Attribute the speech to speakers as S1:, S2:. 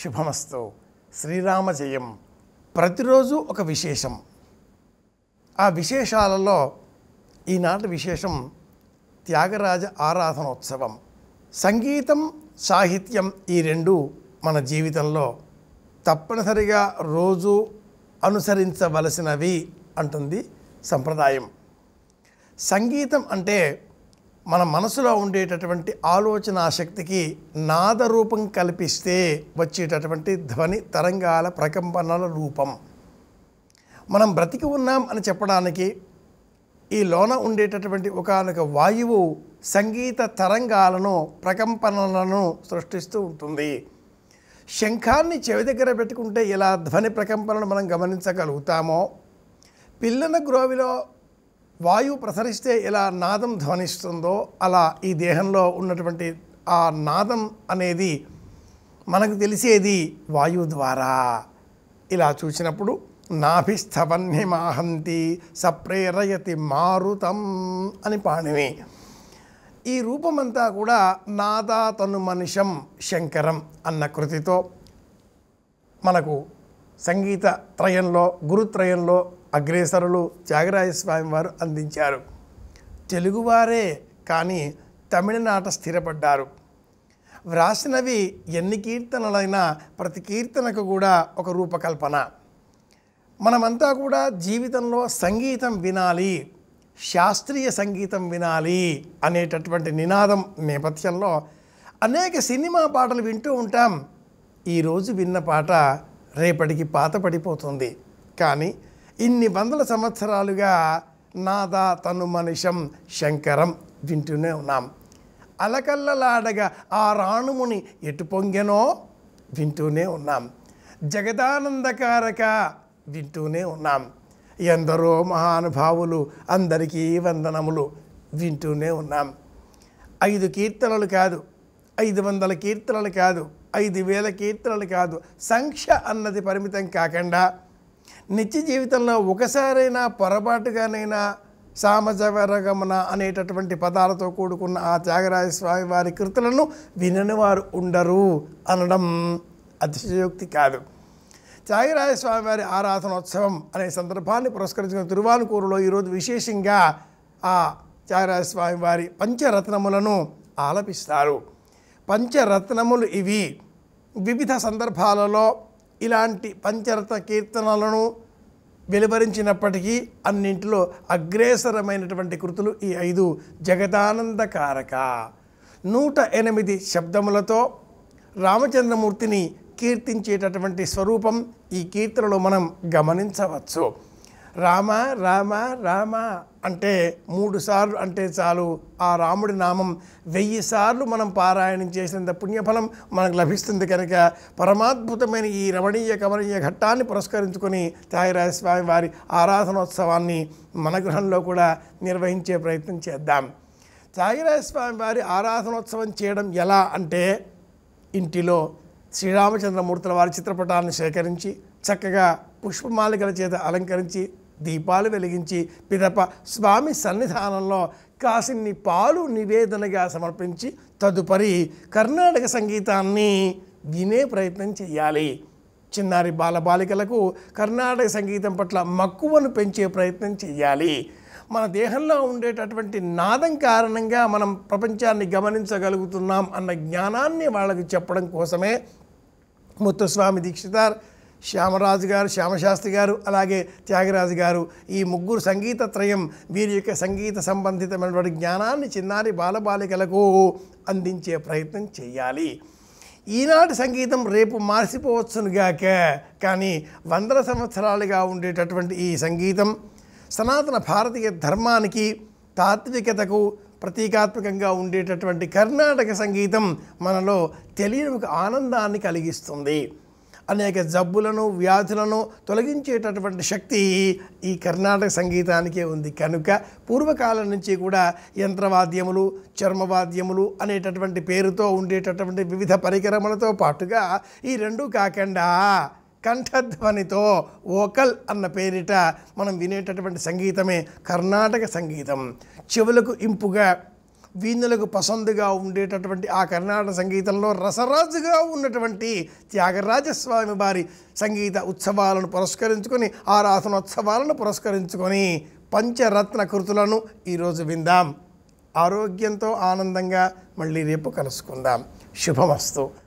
S1: శుభమస్తు శ్రీరామ జయం ప్రతిరోజు ఒక విశేషం ఆ విశేషాలలో ఈనాటి విశేషం త్యాగరాజ ఆరాధనోత్సవం సంగీతం సాహిత్యం ఈ రెండు మన జీవితంలో తప్పనిసరిగా రోజు అనుసరించవలసినవి అంటుంది సంప్రదాయం సంగీతం అంటే మన మనసులో ఉండేటటువంటి ఆలోచన శక్తికి నాదరూపం కల్పిస్తే వచ్చేటటువంటి ధ్వని తరంగాల ప్రకంపనల రూపం మనం బ్రతికి ఉన్నాం అని చెప్పడానికి ఈ లోన ఉండేటటువంటి ఒకనొక వాయువు సంగీత తరంగాలను ప్రకంపనలను సృష్టిస్తూ ఉంటుంది శంఖాన్ని చెవి దగ్గర పెట్టుకుంటే ఎలా ధ్వని ప్రకంపనను మనం గమనించగలుగుతామో పిల్లల గ్రోవిలో వాయువు ప్రసరిస్తే ఎలా నాదం ధ్వనిస్తుందో అలా ఈ దేహంలో ఉన్నటువంటి ఆ నాదం అనేది మనకు తెలిసేది వాయువు ద్వారా ఇలా చూసినప్పుడు నాభిస్థవన్యమాహంతి సప్రేరయతి మారుతం అని పాణిని ఈ రూపమంతా కూడా నాదా తను మనిషం శంకరం అన్న కృతితో మనకు సంగీత త్రయంలో గురుత్రయంలో అగ్రేసరులు త్యాగరాజ స్వామి వారు అందించారు తెలుగువారే కానీ తమిళనాట స్థిరపడ్డారు వ్రాసినవి ఎన్ని కీర్తనలైనా ప్రతి కీర్తనకు కూడా ఒక రూపకల్పన మనమంతా కూడా జీవితంలో సంగీతం వినాలి శాస్త్రీయ సంగీతం వినాలి అనేటటువంటి నినాదం నేపథ్యంలో అనేక సినిమా పాటలు వింటూ ఉంటాం ఈరోజు విన్న పాట రేపటికి పాత పడిపోతుంది కానీ ఇన్ని వందల సంవత్సరాలుగా నాదా తను మనిషం శంకరం వింటూనే ఉన్నాం అలకల్లలాడగా ఆ రాణుముని ఎటు పొంగెనో వింటూనే ఉన్నాం జగదానందకారక వింటూనే ఉన్నాం ఎందరో మహానుభావులు అందరికీ వందనములు వింటూనే ఉన్నాం ఐదు కీర్తనలు కాదు ఐదు వందల కీర్తనలు కాదు ఐదు వేల కీర్తనలు కాదు సంఖ్య అన్నది పరిమితం కాకుండా నిత్య జీవితంలో ఒకసారైనా పొరపాటుగానైనా సామజవరగమన అనేటటువంటి పదాలతో కూడుకున్న ఆ త్యాగరాజ స్వామి వారి కృతులను వినని వారు ఉండరు అనడం అతిశయోక్తి కాదు త్యాగరాజ స్వామి వారి ఆరాధనోత్సవం అనే సందర్భాన్ని పురస్కరించుకున్న తిరువానుకూరులో ఈరోజు విశేషంగా ఆ త్యాగరాజ స్వామి వారి పంచరత్నములను ఆలపిస్తారు పంచరత్నములు ఇవి వివిధ సందర్భాలలో ఇలాంటి పంచరత్న కీర్తనలను వెలువరించినప్పటికీ అన్నింటిలో అగ్రేసరమైనటువంటి కృతులు ఈ ఐదు జగదానందకారక నూట ఎనిమిది శబ్దములతో రామచంద్రమూర్తిని కీర్తించేటటువంటి స్వరూపం ఈ కీర్తనలో మనం గమనించవచ్చు రామ రామ రామ అంటే మూడు సార్లు అంటే చాలు ఆ రాముడి నామం వెయ్యి సార్లు మనం పారాయణం చేసినంత పుణ్యఫలం మనకు లభిస్తుంది కనుక పరమాద్భుతమైన ఈ రమణీయ కమనీయ ఘట్టాన్ని పురస్కరించుకొని త్యాగరాజ స్వామి వారి ఆరాధనోత్సవాన్ని మన గృహంలో కూడా నిర్వహించే ప్రయత్నం చేద్దాం త్యాగరాజ స్వామి వారి ఆరాధనోత్సవం చేయడం ఎలా అంటే ఇంటిలో శ్రీరామచంద్రమూర్తుల వారి చిత్రపటాలను సేకరించి చక్కగా పుష్పమాలికల చేత అలంకరించి దీపాలు వెలిగించి పిదప స్వామి సన్నిధానంలో కాసిన్ని పాలు నివేదనగా సమర్పించి తదుపరి కర్ణాటక సంగీతాన్ని వినే ప్రయత్నం చేయాలి చిన్నారి బాలబాలికలకు కర్ణాటక సంగీతం పట్ల మక్కువను పెంచే ప్రయత్నం చేయాలి మన దేహంలో ఉండేటటువంటి నాదం కారణంగా మనం ప్రపంచాన్ని గమనించగలుగుతున్నాం అన్న జ్ఞానాన్ని వాళ్ళకి చెప్పడం కోసమే ముత్తుస్వామి దీక్షితార్ శ్యామరాజు గారు శ్యామశాస్త్రి గారు అలాగే త్యాగరాజు గారు ఈ ముగ్గురు సంగీత త్రయం వీరి యొక్క సంగీత సంబంధితమైనటువంటి జ్ఞానాన్ని చిన్నారి బాలబాలికలకు అందించే ప్రయత్నం చేయాలి ఈనాటి సంగీతం రేపు మార్చిపోవచ్చునుగాక కానీ వందల సంవత్సరాలుగా ఉండేటటువంటి ఈ సంగీతం సనాతన భారతీయ ధర్మానికి తాత్వికతకు ప్రతీకాత్మకంగా ఉండేటటువంటి కర్ణాటక సంగీతం మనలో తెలియని ఒక ఆనందాన్ని కలిగిస్తుంది అనేక జబ్బులను వ్యాధులను తొలగించేటటువంటి శక్తి ఈ కర్ణాటక సంగీతానికే ఉంది కనుక పూర్వకాలం నుంచి కూడా యంత్రవాద్యములు చర్మవాద్యములు అనేటటువంటి పేరుతో ఉండేటటువంటి వివిధ పరికరములతో పాటుగా ఈ రెండు కాకుండా కంఠధ్వనితో ఓకల్ అన్న పేరిట మనం వినేటటువంటి సంగీతమే కర్ణాటక సంగీతం చెవులకు ఇంపుగా వీణులకు పసందుగా ఉండేటటువంటి ఆ కర్ణాటక సంగీతంలో రసరాజుగా ఉన్నటువంటి త్యాగరాజస్వామి వారి సంగీత ఉత్సవాలను పురస్కరించుకొని ఆరాధనోత్సవాలను పురస్కరించుకొని పంచరత్న కృతులను ఈరోజు విందాం ఆరోగ్యంతో ఆనందంగా మళ్ళీ రేపు కలుసుకుందాం శుభమస్తు